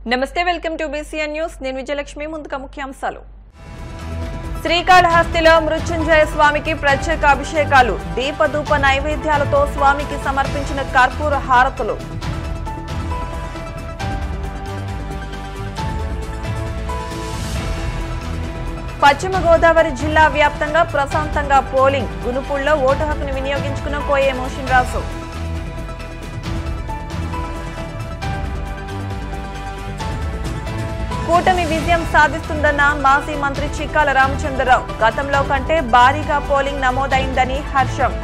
నమస్తే welcome to BCN news నేను విజయలక్ష్మి ముందుగా ముఖ్యాంశాలు శ్రీకాళహస్తిలో మృత్యుంజయ స్వామికి ప్రత్యేక అభిషేకాలు దీపధూప నైవేద్యాలతో స్వామికి సమర్పించిన కర్పూర హారతులు పశ్చిమ గోదావరి జిల్లా వ్యాప్తంగా ప్రశాంతంగా పోలింగ్ గునుపుల్లో ఓటు హక్కును వినియోగించుకున్న కోయే మోషన్ రాసు కూటమి విజయం సాధిస్తుందన్న మాజీ మంత్రి చిక్కాల రామచంద్రరావు గతంలో కంటే భారీగా పోలింగ్ నమోదైందని హర్షం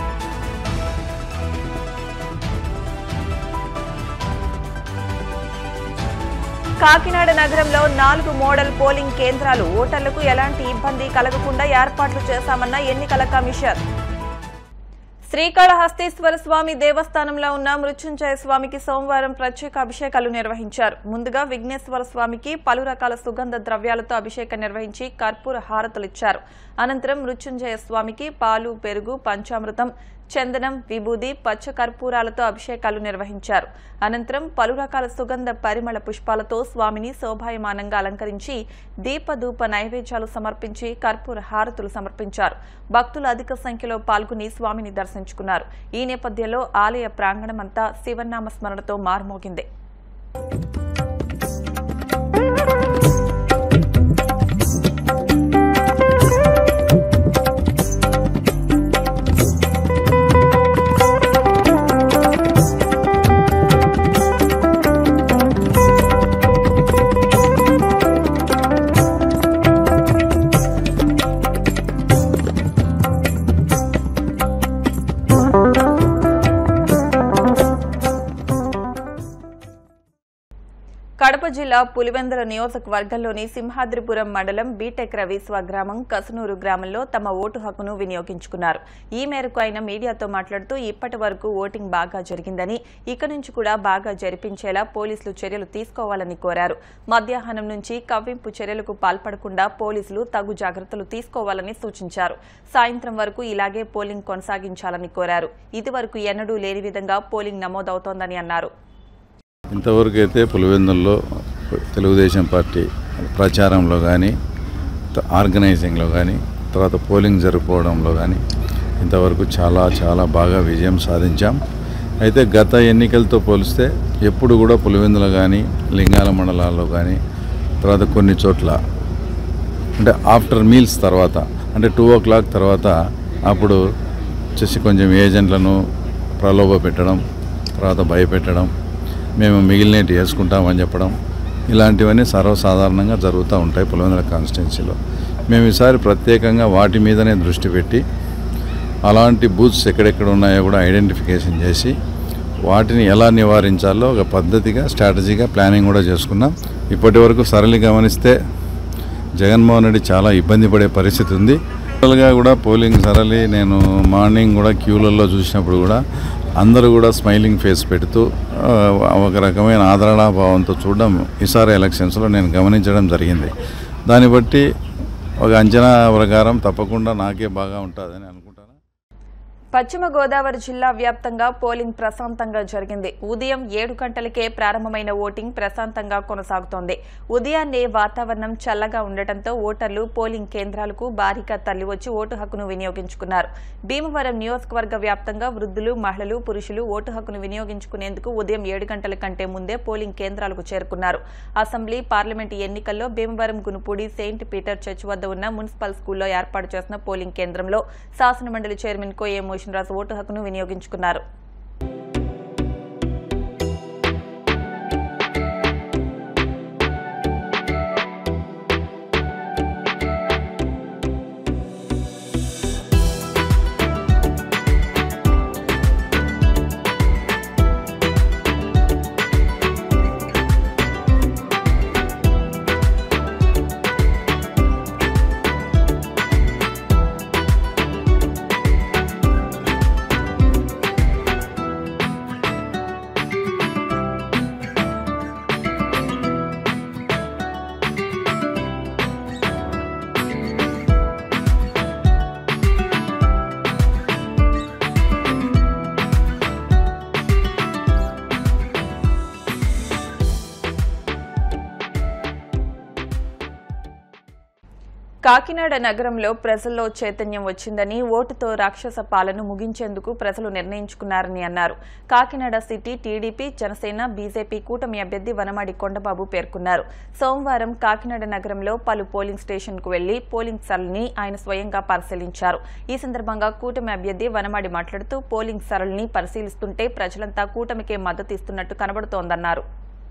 కాకినాడ నగరంలో నాలుగు మోడల్ పోలింగ్ కేంద్రాలు ఓటర్లకు ఎలాంటి ఇబ్బంది కలగకుండా ఏర్పాట్లు చేశామన్న ఎన్నికల కమిషన్ శ్రీకాళహస్తీశ్వర స్వామి దేవస్థానంలో ఉన్న మృత్యుంజయ స్వామికి సోమవారం ప్రత్యేక అభిషేకాలు నిర్వహించారు ముందుగా విఘ్నేశ్వర స్వామికి పలు రకాల సుగంధ ద్రవ్యాలతో అభిషేకం నిర్వహించి కర్పూర హారతులిచ్చారు అనంతరం మృత్యుంజయ స్వామికి పాలు పెరుగు పంచామృతం చందనం విభూది పచ్చ కర్పూరాలతో అభిషేకాలు నిర్వహించారు అనంతరం పలు రకాల సుగంధ పరిమళ పుష్పాలతో స్వామిని శోభాయమానంగా అలంకరించి దీపధూప నైవేద్యాలు సమర్పించి కర్పూర హారతులు సమర్పించారు భక్తులు అధిక సంఖ్యలో పాల్గొని స్వామిని దర్శించుకున్నారు ఈ నేపథ్యంలో ఆలయ ప్రాంగణమంతా శివనామ స్మరణతో మారుమోగింది కడప జిల్లా పులివెందుల నియోజకవర్గంలోని సింహాద్రిపురం మండలం బీటెక్ రవి స్వగ్రామం కసనూరు గ్రామంలో తమ ఓటు హక్కును వినియోగించుకున్నారు ఈ మేరకు ఆయన మీడియాతో మాట్లాడుతూ ఇప్పటి వరకు ఓటింగ్ బాగా జరిగిందని ఇక నుంచి కూడా బాగా జరిపించేలా పోలీసులు చర్యలు తీసుకోవాలని కోరారు మధ్యాహ్నం నుంచి కవ్వింపు చర్యలకు పాల్పడకుండా పోలీసులు తగు జాగ్రత్తలు తీసుకోవాలని సూచించారు సాయంత్రం వరకు ఇలాగే పోలింగ్ కొనసాగించాలని కోరారు ఇదివరకు ఎన్నడూ లేని విధంగా పోలింగ్ నమోదవుతోందని అన్నారు ఇంతవరకు అయితే పులివెందుల్లో తెలుగుదేశం పార్టీ ప్రచారంలో కానీ ఆర్గనైజింగ్లో కానీ తర్వాత పోలింగ్ జరుపుకోవడంలో కానీ ఇంతవరకు చాలా చాలా బాగా విజయం సాధించాం అయితే గత ఎన్నికలతో పోలిస్తే ఎప్పుడు కూడా పులివెందులు కానీ లింగాల మండలాల్లో కానీ తర్వాత కొన్ని చోట్ల అంటే ఆఫ్టర్ మీల్స్ తర్వాత అంటే టూ ఓ క్లాక్ తర్వాత అప్పుడు వచ్చేసి కొంచెం ఏజెంట్లను ప్రలోభ పెట్టడం తర్వాత భయపెట్టడం మేము మిగిలినవి వేసుకుంటామని చెప్పడం ఇలాంటివన్నీ సర్వసాధారణంగా జరుగుతూ ఉంటాయి పులివెందుల కాన్స్టిట్యున్సీలో మేము ఈసారి ప్రత్యేకంగా వాటి మీదనే దృష్టి పెట్టి అలాంటి బూత్స్ ఎక్కడెక్కడ ఉన్నాయో కూడా ఐడెంటిఫికేషన్ చేసి వాటిని ఎలా నివారించాలో ఒక పద్ధతిగా స్ట్రాటజీగా ప్లానింగ్ కూడా చేసుకున్నాం ఇప్పటి వరకు సరళి గమనిస్తే జగన్మోహన్ రెడ్డి చాలా ఇబ్బంది పడే పరిస్థితి ఉంది గా కూడా పోలింగ్ సరళి నేను మార్నింగ్ కూడా క్యూలలో చూసినప్పుడు కూడా అందరూ కూడా స్మైలింగ్ ఫేస్ పెడుతూ ఆ, ఒక రకమైన ఆదరణ భావంతో చూడడం ఈసారి ఎలక్షన్స్లో నేను గమనించడం జరిగింది దాన్ని బట్టి ఒక అంచనా ప్రకారం తప్పకుండా నాకే బాగా ఉంటుందని అనుకుంటాను పశ్చిమ గోదావరి జిల్లా వ్యాప్తంగా పోలింగ్ ప్రశాంతంగా జరిగింది ఉదయం ఏడు గంటలకే ప్రారంభమైన ఓటింగ్ ప్రశాంతంగా కొనసాగుతోంది ఉదయాన్నే వాతావరణం చల్లగా ఉండటంతో ఓటర్లు పోలింగ్ కేంద్రాలకు భారీగా తరలివచ్చి ఓటు హక్కును వినియోగించుకున్నారు భీమవరం నియోజకవర్గ వ్యాప్తంగా వృద్ధులు మహిళలు పురుషులు ఓటు హక్కును వినియోగించుకునేందుకు ఉదయం ఏడు గంటల కంటే ముందే పోలింగ్ కేంద్రాలకు చేరుకున్నారు అసెంబ్లీ పార్లమెంటు ఎన్నికల్లో Bhimavaram Gunupudi saint Peter church వద్ద ఉన్న మున్సిపల్ స్కూల్లో ఏర్పాటు చేసిన పోలింగ్ కేంద్రంలో శాసనమండలి చైర్మన్ కోఏ మోషన్ రాజు ఓటు హక్కును వినియోగించుకున్నారు కాకినాడ నగరంలో ప్రజల్లో చైతన్యం వచ్చిందని ఓటుతో రాక్షస పాలన ముగించేందుకు ప్రజలు నిర్ణయించుకున్నారని అన్నారు Kakinada city TDP Janasena BJP కూటమి అభ్యర్థి వనమాడి కొండబాబు పేర్కొన్నారు సోమవారం కాకినాడ నగరంలో పలు పోలింగ్ స్టేషన్కు వెళ్లి పోలింగ్ సరళిని ఆయన స్వయంగా పరిశీలించారు ఈ సందర్భంగా కూటమి అభ్యర్థి వనమాడి మాట్లాడుతూ పోలింగ్ సరళిని పరిశీలిస్తుంటే ప్రజలంతా కూటమికే మద్దతు ఇస్తున్నట్టు కనబడుతోందన్నారు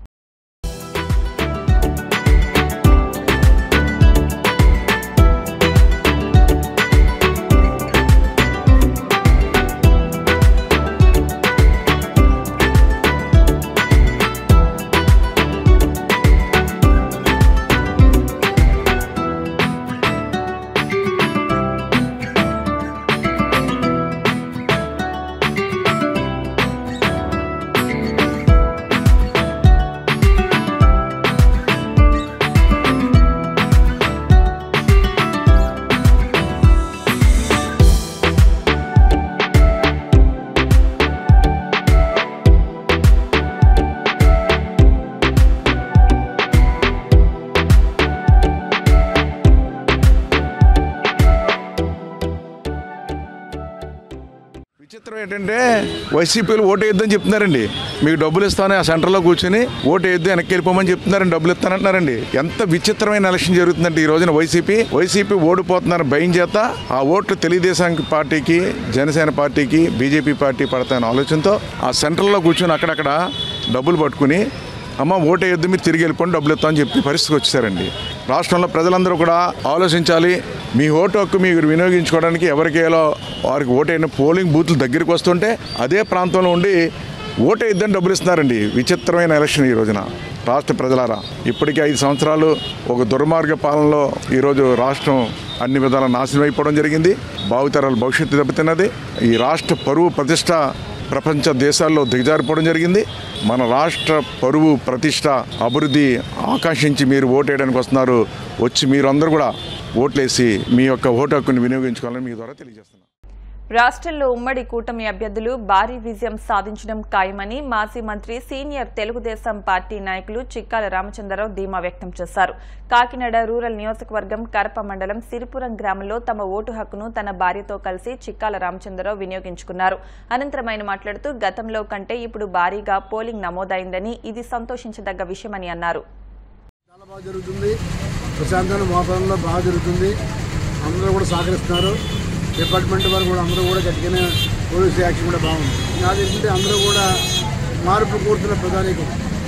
విచిత్రం ఏంటంటే వైసీపీలు ఓటు వేయొద్దని చెప్తున్నారండి మీకు డబ్బులు ఇస్తానని ఆ సెంటర్లో కూర్చొని ఓటు వేయొద్దు వెనక్కి వెళ్ళిపోమని చెప్తున్నారండి డబ్బులు ఇస్తానంటున్నారండి ఎంత విచిత్రమైన ఎలక్షన్ జరుగుతుందంటే ఈ రోజున వైసీపీ వైసీపీ ఓడిపోతున్నారు భయం చేత ఆ ఓట్లు తెలుగుదేశం పార్టీకి జనసేన పార్టీకి బీజేపీ పార్టీ పడతాయన్న ఆలోచనతో ఆ సెంటర్లో కూర్చొని అక్కడక్కడ డబ్బులు పట్టుకుని అమ్మ ఓటు వేయొద్దు మీరు తిరిగి వెళ్ళిపోండి డబ్బులు ఇస్తామని చెప్పి పరిస్థితికి వచ్చేసారండి రాష్ట్రంలో ప్రజలందరూ కూడా ఆలోచించాలి మీ ఓటు హక్కు మీరు వినియోగించుకోవడానికి ఎవరికి వేయాలో వారికి ఓటు అయిన పోలింగ్ బూత్లు దగ్గరికి వస్తుంటే అదే ప్రాంతంలో ఉండి ఓటు వేయొద్దని డబ్బులు ఇస్తున్నారండి విచిత్రమైన ఎలక్షన్ ఈ రోజున రాష్ట్ర ప్రజలారా ఇప్పటికే ఐదు సంవత్సరాలు ఒక దుర్మార్గ పాలనలో ఈరోజు రాష్ట్రం అన్ని విధాల నాశనం అయిపోవడం జరిగింది భావితరాల భవిష్యత్తు దెబ్బతిన్నది ఈ రాష్ట్ర పరువు ప్రతిష్ట ప్రపంచ దేశాల్లో దిగజారిపోవడం జరిగింది మన రాష్ట్ర పరువు ప్రతిష్ట అభివృద్ధి ఆకాంక్షించి మీరు ఓటేయడానికి వస్తున్నారు వచ్చి మీరందరూ కూడా ఓట్లేసి మీ యొక్క ఓటు హక్కుని వినియోగించుకోవాలని మీ ద్వారా తెలియజేస్తున్నాను రాష్ట్రంలో ఉమ్మడి కూటమి అభ్యర్థులు భారీ విజయం సాధించడం ఖాయమని మాజీ మంత్రి సీనియర్ తెలుగుదేశం పార్టీ నాయకులు చిక్కాల రామచంద్రరావు ధీమా వ్యక్తం చేశారు కాకినాడ రూరల్ నియోజకవర్గం కరప మండలం సిరిపురం గ్రామంలో తమ ఓటు హక్కును తన భార్యతో కలిసి చిక్కాల రామచంద్రరావు వినియోగించుకున్నారు అనంతరం ఆయన మాట్లాడుతూ గతంలో కంటే ఇప్పుడు భారీగా పోలింగ్ నమోదైందని ఇది సంతోషించదగ్గ విషయమని అన్నారు చాలా బాగా జరుగుతుంది ప్రశాంతమైన వాతావరణంలో బాగా జరుగుతుంది అందరూ కూడా సహకరిస్తున్నారు డిపార్ట్మెంట్ వారు కూడా అందరూ కూడా గట్టిగానే పోలీస్ యాక్షన్ కూడా బాగుంది నాకు ఏంటంటే అందరూ కూడా మార్పు కోరుతున్న ప్రధానికం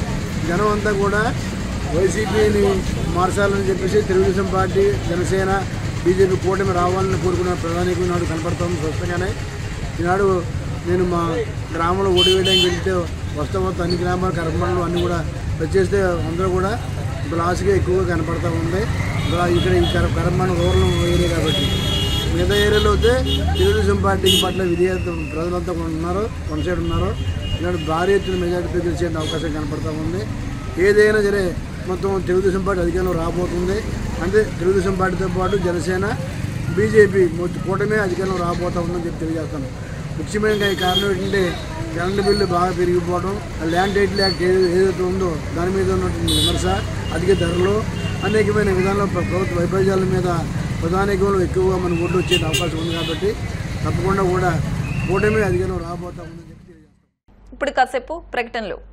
జనం అంతా కూడా వైసీపీని మార్చాలని చెప్పేసి తెలుగుదేశం పార్టీ జనసేన బీజేపీ కూటమి రావాలని కోరుకున్న ప్రధానికం నాడు కనపడుతుంది స్పష్టంగానే ఈనాడు నేను మా గ్రామంలో ఓడి వేయడానికి వెళ్తే వస్తా వస్తా అన్ని గ్రామాలు కరపమండలం అన్నీ కూడా వచ్చేస్తే అందరూ కూడా బ్లాస్గా ఎక్కువగా కనపడతా ఉంది ఇంకా ఇక్కడ ఈ కర కరపమండలం రూరల్ ఏరియా కాబట్టి మిగతా ఏరియాలో అయితే తెలుగుదేశం పార్టీకి పట్ల విధేయత ప్రజలంతా కూడా ఉన్నారు వన్ సైడ్ ఉన్నారు ఇలాంటి భారీ ఎత్తున మెజార్టీతో గెలిచే అవకాశం కనపడతా ఉంది ఏదైనా సరే మొత్తం తెలుగుదేశం పార్టీ అధికారంలో రాబోతుంది అంటే తెలుగుదేశం పార్టీతో పాటు జనసేన బీజేపీ మొత్తం కూటమి అధికారంలో రాబోతా ఉందని చెప్పి తెలియజేస్తాను ముఖ్యమైన ఈ కారణం ఏంటంటే కరెంటు బిల్లు బాగా పెరిగిపోవడం ఆ ల్యాండ్ టైటిల్ యాక్ట్ ఏది ఏదైతే ఉందో దాని మీద ఉన్నటువంటి విమర్శ అధిక ధరలు అనేకమైన విధానంలో ప్ర- ప్రభుత్వ వైఫల్యాల మీద ప్రధానికంలో ఎక్కువగా మన ఓట్లు వచ్చే అవకాశం ఉంది కాబట్టి తప్పకుండా కూడా కూటమి అధికారంలో రాబోతా ఉందని చెప్పి తెలియజేస్తాను ఇప్పుడు కాసేపు ప్రకటనలు